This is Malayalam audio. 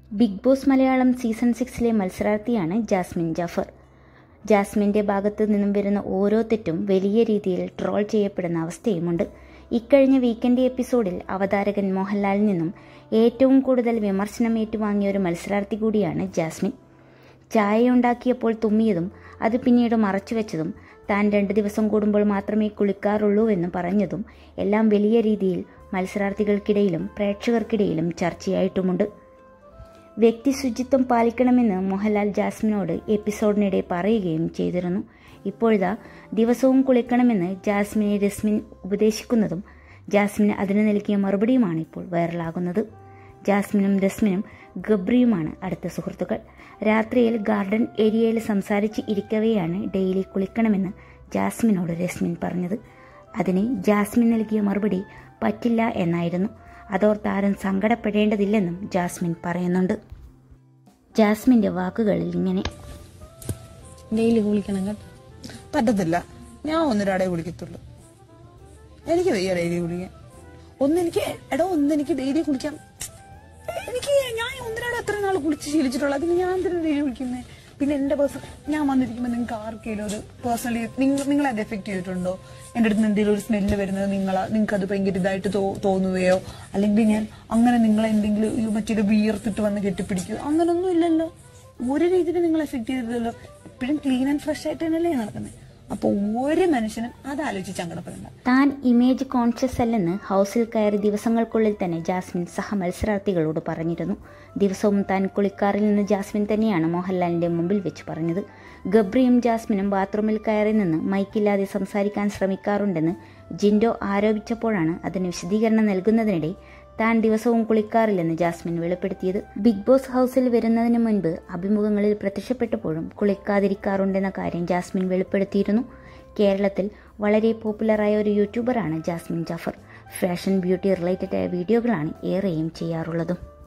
ബിഗ് ബോസ് മലയാളം സീസൺ സിക്സിലെ മത്സരാർത്ഥിയാണ് ജാസ്മിൻ ജാഫർ ജാസ്മിൻ്റെ ഭാഗത്തു നിന്നും വരുന്ന ഓരോ തെറ്റും വലിയ രീതിയിൽ ട്രോൾ ചെയ്യപ്പെടുന്ന അവസ്ഥയുമുണ്ട് ഇക്കഴിഞ്ഞ വീക്കെൻഡ് എപ്പിസോഡിൽ അവതാരകൻ മോഹൻലാലിൽ നിന്നും ഏറ്റവും കൂടുതൽ വിമർശനം ഏറ്റുവാങ്ങിയ ഒരു മത്സരാർത്ഥി കൂടിയാണ് ജാസ്മിൻ ചായ ഉണ്ടാക്കിയപ്പോൾ തുമ്മിയതും അത് പിന്നീട് മറച്ചുവെച്ചതും താൻ രണ്ട് ദിവസം കൂടുമ്പോൾ മാത്രമേ കുളിക്കാറുള്ളൂ എന്ന് പറഞ്ഞതും എല്ലാം വലിയ രീതിയിൽ മത്സരാർത്ഥികൾക്കിടയിലും പ്രേക്ഷകർക്കിടയിലും ചർച്ചയായിട്ടുമുണ്ട് വ്യക്തി ശുചിത്വം പാലിക്കണമെന്ന് മോഹൻലാൽ ജാസ്മിനോട് എപ്പിസോഡിനിടെ പറയുകയും ചെയ്തിരുന്നു ഇപ്പോഴിതാ ദിവസവും കുളിക്കണമെന്ന് ജാസ്മിനെ രസ്മിൻ ഉപദേശിക്കുന്നതും ജാസ്മിന് അതിന് നൽകിയ മറുപടിയുമാണ് ഇപ്പോൾ വൈറലാകുന്നത് ജാസ്മിനും രസ്മിനും ഗബ്രിയുമാണ് അടുത്ത സുഹൃത്തുക്കൾ രാത്രിയിൽ ഗാർഡൻ ഏരിയയിൽ സംസാരിച്ച് ഇരിക്കവെയാണ് ഡെയിലി കുളിക്കണമെന്ന് ജാസ്മിനോട് രസ്മിൻ പറഞ്ഞത് അതിന് ജാസ്മിൻ നൽകിയ മറുപടി പറ്റില്ല എന്നായിരുന്നു അതോർത്ത് ആരും സങ്കടപ്പെടേണ്ടതില്ലെന്നും ജാസ്മിൻ പറയുന്നുണ്ട് ജാസ്മിന്റെ വാക്കുകളിൽ ഇങ്ങനെ ഡെയിലി കുളിക്കണം കേട്ടോ പറ്റത്തില്ല ഞാൻ ഒന്നൊരാടെ കുളിക്കത്തുള്ളൂ എനിക്ക് വയ്യ ഡെയിലി കുളിക്കാൻ ഒന്നെനിക്ക് എടോ ഒന്നെനിക്ക് ഡെയിലി കുളിക്കാം എനിക്ക് ഞാൻ ഒന്നരാടെ എത്ര നാൾ കുളിച്ച് ശീലിച്ചിട്ടുള്ളൂ അതിന് ഞാൻ എന്തിനാ ഡെയിലി കുളിക്കുന്നത് പിന്നെ എന്റെ പേഴ്സൺ ഞാൻ വന്നിരിക്കുമ്പോൾ നിങ്ങൾക്ക് ആർക്കെങ്കിലും അത് പേഴ്സണലി നിങ്ങൾ നിങ്ങളെ അത് എഫക്ട് ചെയ്തിട്ടുണ്ടോ എന്റെ അടുത്ത് നിന്ന് എന്തെങ്കിലും ഒരു സ്മെല്ല് വരുന്നത് നിങ്ങളെ നിങ്ങൾക്ക് അത് ഭയങ്കര ഇതായിട്ട് തോ- തോന്നുകയോ അല്ലെങ്കിൽ ഞാൻ അങ്ങനെ നിങ്ങളെ എന്തെങ്കിലും ഈ മറ്റൊരു വിയർത്തിട്ട് വന്ന് കെട്ടിപ്പിടിക്കുകയോ അങ്ങനൊന്നും ഇല്ലല്ലോ ഒരു രീതിയിൽ നിങ്ങൾ എഫക്ട് ചെയ്തില്ലല്ലോ എപ്പോഴും ക്ലീൻ ആൻഡ് ഫ്രഷ് ആയിട്ട് തന്നെയല്ലേ നടക്കുന്നത് അപ്പൊ ഒരു മനുഷ്യനും അത് ആലോചിച്ച് സങ്കടപ്പെടണ്ട താൻ ഇമേജ് കോൺഷ്യസ് അല്ലെന്ന് ഹൗസിൽ കയറി ദിവസങ്ങൾക്കുള്ളിൽ തന്നെ ജാസ്മിൻ സഹ മത്സരാർത്ഥികളോട് പറഞ്ഞിരുന്നു ദിവസവും താൻ കുളിക്കാറില്ലെന്ന് ജാസ്മിൻ തന്നെയാണ് മോഹൻലാലിന്റെ മുമ്പിൽ വെച്ച് പറഞ്ഞത് ഗബ്രിയും ജാസ്മിനും ബാത്റൂമിൽ കയറി നിന്ന് മൈക്കില്ലാതെ സംസാരിക്കാൻ ശ്രമിക്കാറുണ്ടെന്ന് ജിൻഡോ ആരോപിച്ചപ്പോഴാണ് അതിന് വിശദീകരണം നൽകുന്നതിനിടെ താൻ ദിവസവും കുളിക്കാറില്ലെന്ന് ജാസ്മിൻ വെളിപ്പെടുത്തിയത് ബിഗ് ബോസ് ഹൗസിൽ വരുന്നതിന് മുൻപ് അഭിമുഖങ്ങളിൽ പ്രത്യക്ഷപ്പെട്ടപ്പോഴും കുളിക്കാതിരിക്കാറുണ്ടെന്ന കാര്യം ജാസ്മിൻ വെളിപ്പെടുത്തിയിരുന്നു കേരളത്തിൽ വളരെ പോപ്പുലറായ ഒരു യൂട്യൂബറാണ് Jasmin Jaffar fashion beauty related ആയ വീഡിയോകളാണ് ഏറെയും ചെയ്യാറുള്ളതും